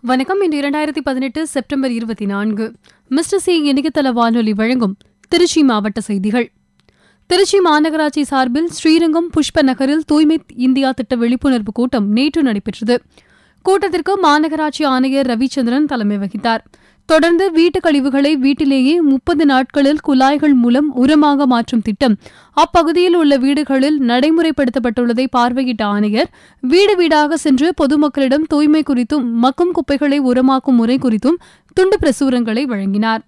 வணக்கம் இன்று இரண்டாயிரத்தி பதினெட்டு செப்டம்பர் இருபத்தி நான்கு மிஸ்டர் சி இணையதள வானொலி வழங்கும் திருச்சி மாவட்ட செய்திகள் திருச்சி மாநகராட்சி சார்பில் ஸ்ரீரங்கம் புஷ்ப நகரில் தூய்மை இந்தியா திட்ட விழிப்புணர்வு கூட்டம் நேற்று நடைபெற்றது கூட்டத்திற்கு மாநகராட்சி ஆணையர் ரவிச்சந்திரன் தலைமை வகித்தார் தொடர்ந்து வீட்டு கழிவுகளை வீட்டிலேயே முப்பது நாட்களில் குழாய்கள் மூலம் உரமாக மாற்றும் திட்டம் அப்பகுதியில் உள்ள வீடுகளில் நடைமுறைப்படுத்தப்பட்டுள்ளதை பார்வையிட்ட ஆணையர் வீடு வீடாக சென்று பொதுமக்களிடம் தூய்மை குறித்தும் மக்கும் குப்பைகளை உரமாக்கும் முறை குறித்தும் துண்டு பிரசுரங்களை வழங்கினார்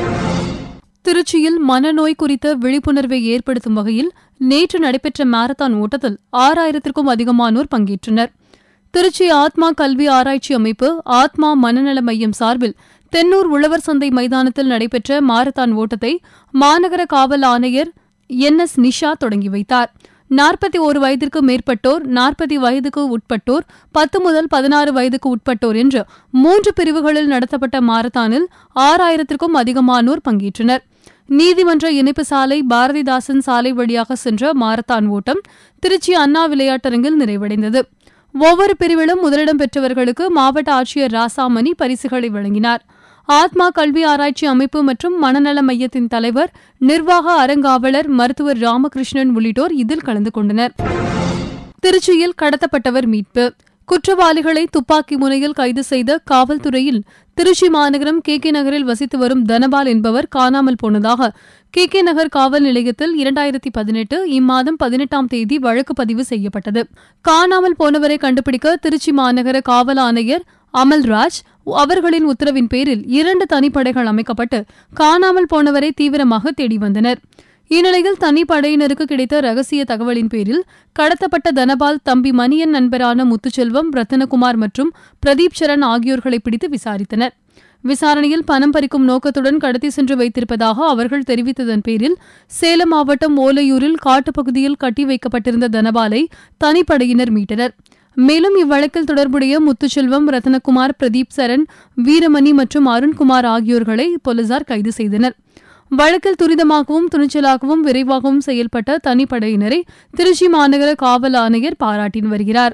திருச்சியில் மனநோய் குறித்த விழிப்புணர்வை ஏற்படுத்தும் வகையில் நேற்று நடைபெற்ற மாரத்தான் ஓட்டத்தில் ஆறாயிரத்திற்கும் அதிகமானோர் பங்கேற்றனர் திருச்சி ஆத்மா கல்வி ஆராய்ச்சி அமைப்பு ஆத்மா மனநல மையம் சார்பில் தென்னூர் உழவர் சந்தை மைதானத்தில் நடைபெற்ற மாரத்தான் ஓட்டத்தை மாநகர காவல் ஆணையர் என் எஸ் நிஷா தொடங்கி வைத்தார் நாற்பத்தி ஒரு வயதிற்கு மேற்பட்டோர் நாற்பது வயதுக்கு உட்பட்டோர் பத்து முதல் பதினாறு வயதுக்கு உட்பட்டோர் என்று மூன்று பிரிவுகளில் நடத்தப்பட்ட மாரத்தானில் ஆறாயிரத்திற்கும் அதிகமானோர் பங்கேற்றனர் நீதிமன்ற இணைப்பு சாலை பாரதிதாசன் சாலை வழியாக சென்ற மாரத்தான் ஓட்டம் திருச்சி அண்ணா விளையாட்டரங்கில் நிறைவடைந்தது ஒவ்வொரு பிரிவிலும் முதலிடம் பெற்றவர்களுக்கு மாவட்ட ஆட்சியர் ராசாமணி பரிசுகளை வழங்கினார் ஆத்மா கல்வி ஆராய்ச்சி அமைப்பு மற்றும் மனநல மையத்தின் தலைவர் நிர்வாக அறங்காவலர் மருத்துவர் ராமகிருஷ்ணன் உள்ளிட்டோர் இதில் கலந்து கொண்டனர் திருச்சியில் கடத்தப்பட்டவர் மீட்பு குற்றவாளிகளை துப்பாக்கி முனையில் கைது செய்த காவல்துறையில் திருச்சி மாநகரம் கே கே நகரில் வசித்து வரும் தனபால் என்பவர் காணாமல் போனதாக கே கே நகர் காவல் நிலையத்தில் இரண்டாயிரத்தி பதினெட்டு இம்மாதம் பதினெட்டாம் தேதி வழக்கு பதிவு செய்யப்பட்டது காணாமல் போனவரை கண்டுபிடிக்க திருச்சி மாநகர காவல் ஆணையர் அமல்ராஜ் அவர்களின் உத்தரவின் பேரில் இரண்டு தனிப்படைகள் அமைக்கப்பட்டு காணாமல் போனவரை தீவிரமாக தேடி வந்தனர் இந்நிலையில் தனிப்படையினருக்கு கிடைத்த ரகசிய தகவலின் பேரில் கடத்தப்பட்ட தனபால் தம்பி மணியன் நண்பரான முத்துச்செல்வம் ரத்தனகுமார் மற்றும் பிரதீப் சரண் ஆகியோர்களை பிடித்து விசாரித்தனர் விசாரணையில் பணம் பறிக்கும் நோக்கத்துடன் கடத்தி சென்று வைத்திருப்பதாக அவர்கள் தெரிவித்ததன் பேரில் சேலம் மாவட்டம் ஓலையூரில் காட்டுப்பகுதியில் கட்டி வைக்கப்பட்டிருந்த தனபாலை தனிப்படையினர் மீட்டனர் மேலும் இவ்வழக்கில் தொடர்புடைய முத்துச்செல்வம் ரத்னகுமார் பிரதீப் சரண் வீரமணி மற்றும் அருண்குமார் ஆகியோர்களை போலீசார் கைது செய்தனர் வழக்கில் துரிதமாகவும் துணிச்சலாகவும் விரைவாகவும் செயல்பட்ட தனிப்படையினரை திருச்சி மாநகர காவல் ஆணையர் பாராட்டி வருகிறார்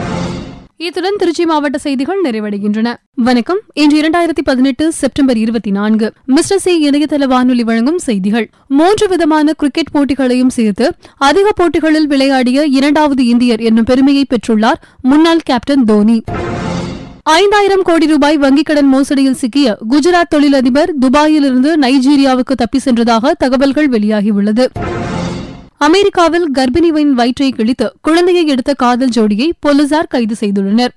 இத்துடன் திருச்சி மாவட்ட செய்திகள் நிறைவடைகின்றன வணக்கம் இன்று இரண்டாயிரத்தி பதினெட்டு செப்டம்பர் இருபத்தி நான்கு மிஸ்டர் சி இணையதள வானொலி வழங்கும் செய்திகள் மூன்று விதமான கிரிக்கெட் போட்டிகளையும் சேர்த்து அதிக போட்டிகளில் விளையாடிய இரண்டாவது இந்தியர் என்னும் பெருமையை பெற்றுள்ளார் முன்னாள் கேப்டன் தோனி ஐந்தாயிரம் கோடி ரூபாய் வங்கிக் கடன் மோசடியில் சிக்கிய குஜராத் தொழிலதிபர் துபாயிலிருந்து நைஜீரியாவுக்கு தப்பி சென்றதாக தகவல்கள் வெளியாகியுள்ளது அமெரிக்காவில் கர்ப்பிணியின் வயிற்றை கிழித்து குழந்தையை எடுத்த காதல் ஜோடியை போலீசார் கைது செய்துள்ளனர்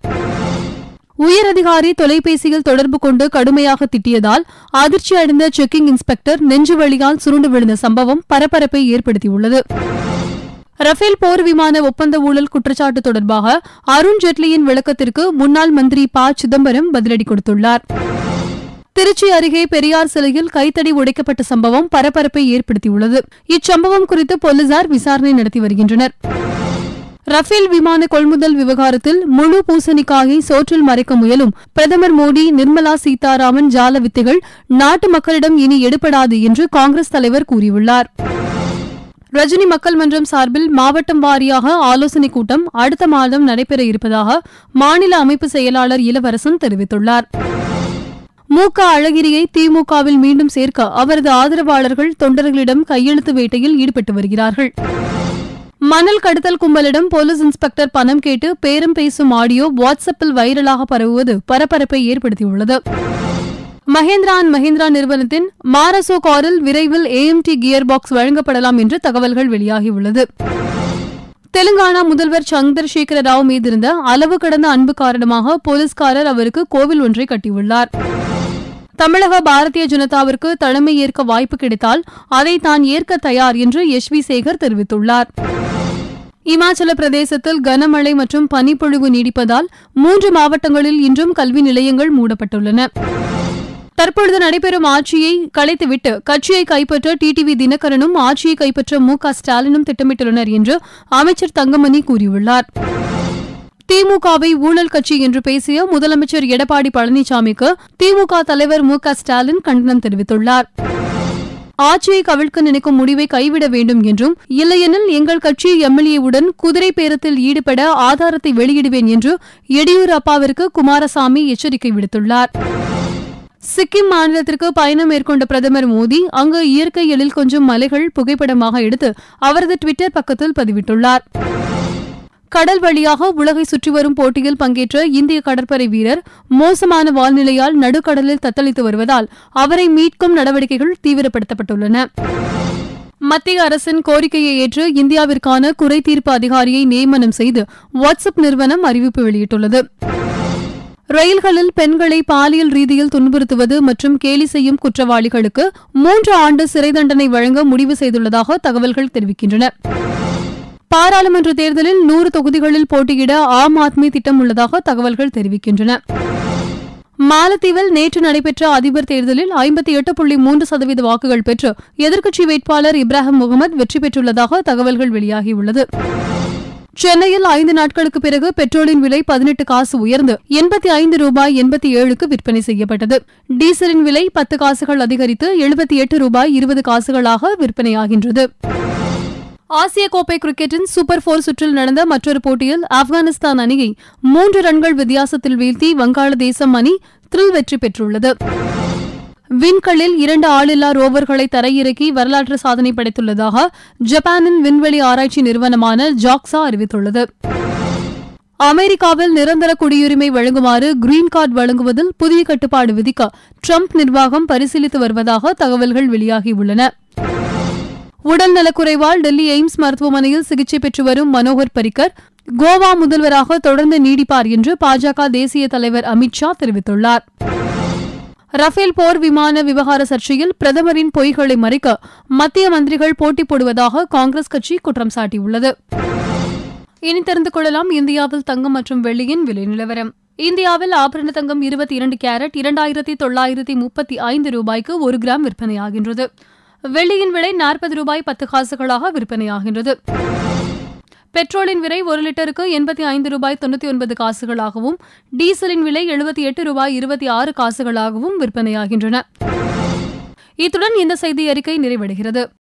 உயரதிகாரி தொலைபேசியில் தொடர்பு கொண்டு கடுமையாக திட்டியதால் அதிர்ச்சி அடைந்த செக்கிங் இன்ஸ்பெக்டர் நெஞ்சு வழியால் சுருண்டு விழுந்த சம்பவம் பரபரப்பை ஏற்படுத்தியுள்ளது ரஃபேல் போர் விமான ஒப்பந்த ஊழல் குற்றச்சாட்டு தொடர்பாக அருண் ஜேட்லியின் விளக்கத்திற்கு முன்னாள் மந்திரி ப சிதம்பரம் பதிலடி கொடுத்துள்ளார் திருச்சி அருகே பெரியார் சிலையில் கைத்தடி உடைக்கப்பட்ட சம்பவம் பரபரப்பை ஏற்படுத்தியுள்ளது இச்சம்பவம் குறித்து போலீசார் விசாரணை நடத்தி வருகின்றனர் ரஃபேல் விமான கொள்முதல் விவகாரத்தில் முழு பூசணிக்காயை சோற்றில் மறைக்க முயலும் பிரதமர் மோடி நிர்மலா சீதாராமன் ஜால வித்தைகள் நாட்டு மக்களிடம் இனி எடுபடாது என்று காங்கிரஸ் தலைவர் கூறியுள்ளார் ரஜினி மக்கள் மன்றம் சார்பில் மாவட்டம் வாரியாக ஆலோசனைக் கூட்டம் அடுத்த மாதம் நடைபெற இருப்பதாக மாநில அமைப்பு செயலாளர் இளவரசன் தெரிவித்துள்ளார் மு க அழகிரியை திமுகவில் மீண்டும் சேர்க்க அவரது ஆதரவாளர்கள் தொண்டர்களிடம் கையெழுத்து வேட்டையில் ஈடுபட்டு வருகிறார்கள் மணல் கடத்தல் கும்பலிடம் போலீஸ் இன்ஸ்பெக்டர் பணம் கேட்டு பேரம் பேசும் ஆடியோ வாட்ஸ்அப்பில் வைரலாக பரவுவது பரபரப்பை ஏற்படுத்தியுள்ளது மஹேந்திரா அண்ட் மஹேந்திரா நிறுவனத்தின் மாரசோ காரில் விரைவில் ஏஎம்டி கியர் பாக்ஸ் வழங்கப்படலாம் என்று தகவல்கள் வெளியாகியுள்ளது தெலுங்கானா முதல்வர் சந்திரசேகர ராவ் மீதிருந்த அளவு கடந்த அன்பு காரணமாக போலீஸ்காரர் அவருக்கு கோவில் ஒன்றை கட்டியுள்ளார் தமிழக பாரதிய ஜனதாவிற்கு தலைமை ஏற்க வாய்ப்பு கிடைத்தால் அதை தான் ஏற்க தயார் என்று எஸ் வி சேகர் தெரிவித்துள்ளார் இமாச்சல பிரதேசத்தில் கனமழை மற்றும் பனிப்பொழிவு நீடிப்பதால் மூன்று மாவட்டங்களில் இன்றும் கல்வி நிலையங்கள் மூடப்பட்டுள்ளன தற்பொழுது நடைபெறும் ஆட்சியை கலைத்துவிட்டு கட்சியை கைப்பற்ற டிடிவி தினகரனும் ஆட்சியை கைப்பற்ற மு க ஸ்டாலினும் திட்டமிட்டுள்ளனர் என்று அமைச்சர் தங்கமணி கூறியுள்ளார் திமுகவை ஊழல் கட்சி என்று பேசிய முதலமைச்சர் எடப்பாடி பழனிசாமிக்கு திமுக தலைவர் மு க ஸ்டாலின் கண்டனம் தெரிவித்துள்ளார் ஆட்சியை கவிழ்க்க நினைக்கும் முடிவை கைவிட வேண்டும் என்றும் இல்லையெனில் எங்கள் கட்சி எம்எல்ஏவுடன் குதிரை பேரத்தில் ஈடுபட ஆதாரத்தை வெளியிடுவேன் என்று எடியூரப்பாவிற்கு குமாரசாமி எச்சரிக்கை விடுத்துள்ளார் சிக்கிம் மாநிலத்திற்கு பயணம் மேற்கொண்ட பிரதமர் மோடி அங்கு இயற்கை எழில் கொஞ்சம் மலைகள் புகைப்படமாக எடுத்து அவரது ட்விட்டர் பக்கத்தில் பதிவிட்டுள்ளார் கடல் வழியாக உலகை சுற்றி வரும் போட்டியில் பங்கேற்ற இந்திய கடற்படை வீரர் மோசமான வால்நிலையால் நடுக்கடலில் தத்தளித்து வருவதால் அவரை மீட்கும் நடவடிக்கைகள் தீவிரப்படுத்தப்பட்டுள்ளன மத்திய அரசின் கோரிக்கையை ஏற்று இந்தியாவிற்கான குறை தீர்ப்பு அதிகாரியை நியமனம் செய்து வாட்ஸ்அப் நிறுவனம் அறிவிப்பு வெளியிட்டுள்ளது ரயில்களில் பெண்களை பாலியல் ரீதியில் துன்புறுத்துவது மற்றும் கேலி செய்யும் குற்றவாளிகளுக்கு மூன்று ஆண்டு சிறை தண்டனை வழங்க முடிவு செய்துள்ளதாக தகவல்கள் தெரிவிக்கின்றன பாராளுமன்ற தேர்தலில் நூறு தொகுதிகளில் போட்டியிட ஆம் ஆத்மி திட்டம் உள்ளதாக தகவல்கள் தெரிவிக்கின்றன மாலத்தீவில் நேற்று நடைபெற்ற அதிபர் தேர்தலில் ஐம்பத்தி எட்டு புள்ளி மூன்று சதவீத வாக்குகள் பெற்று எதிர்க்கட்சி வேட்பாளர் இப்ராஹிம் முகமது வெற்றி பெற்றுள்ளதாக தகவல்கள் வெளியாகியுள்ளது சென்னையில் ஐந்து நாட்களுக்கு பிறகு பெட்ரோலின் விலை பதினெட்டு காசு உயர்ந்து எண்பத்தி ஐந்து ரூபாய் எண்பத்தி ஏழுக்கு விற்பனை செய்யப்பட்டது டீசலின் விலை பத்து காசுகள் அதிகரித்து எழுபத்தி எட்டு ரூபாய் இருபது காசுகளாக விற்பனையாகின்றது ஆசிய கோப்பை கிரிக்கெட்டின் சூப்பர் போர் சுற்றில் நடந்த மற்றொரு போட்டியில் ஆப்கானிஸ்தான் அணியை மூன்று ரன்கள் வித்தியாசத்தில் வீழ்த்தி வங்காளதேசம் அணி த்ரில் வெற்றி பெற்றுள்ளது விண்கல்லில் இரண்டு ஆளில்லா ரோவர்களை தரையிறக்கி வரலாற்று சாதனை படைத்துள்ளதாக ஜப்பானின் விண்வெளி ஆராய்ச்சி நிறுவனமான ஜாக்சா அறிவித்துள்ளது அமெரிக்காவில் நிரந்தர குடியுரிமை வழங்குமாறு கிரீன் கார்டு வழங்குவதில் புதிய கட்டுப்பாடு விதிக்க ட்ரம்ப் நிர்வாகம் பரிசீலித்து வருவதாக தகவல்கள் வெளியாகியுள்ளன உடல் நலக்குறைவால் டெல்லி எய்ம்ஸ் மருத்துவமனையில் சிகிச்சை பெற்று வரும் மனோகர் பரிக்கர் கோவா முதல்வராக தொடர்ந்து நீடிப்பார் என்று பாஜக தேசிய தலைவர் அமித்ஷா தெரிவித்துள்ளார் ரஃபேல் போர் விமான விவகார சர்ச்சையில் பிரதமரின் பொய்களை மறைக்க மத்திய மந்திரிகள் போட்டி போடுவதாக காங்கிரஸ் கட்சி குற்றம் சாட்டியுள்ளது இனி தெரிந்து கொள்ளலாம் இந்தியாவில் தங்கம் மற்றும் வெள்ளியின் விலை நிலவரம் இந்தியாவில் ஆபரண தங்கம் இருபத்தி இரண்டு கேரட் இரண்டாயிரத்தி தொள்ளாயிரத்தி முப்பத்தி ஐந்து ரூபாய்க்கு ஒரு கிராம் விற்பனையாகின்றது வெள்ளியின் விலை நாற்பது ரூபாய் பத்து காசுகளாக விற்பனையாகின்றது பெட்ரோலின் விலை ஒரு லிட்டருக்கு எண்பத்தி ஐந்து ரூபாய் தொண்ணூத்தி ஒன்பது காசுகளாகவும் டீசலின் விலை எழுபத்தி எட்டு ரூபாய் இருபத்தி ஆறு காசுகளாகவும் விற்பனையாகின்றன இத்துடன் இந்த செய்தி அறிக்கை நிறைவடைகிறது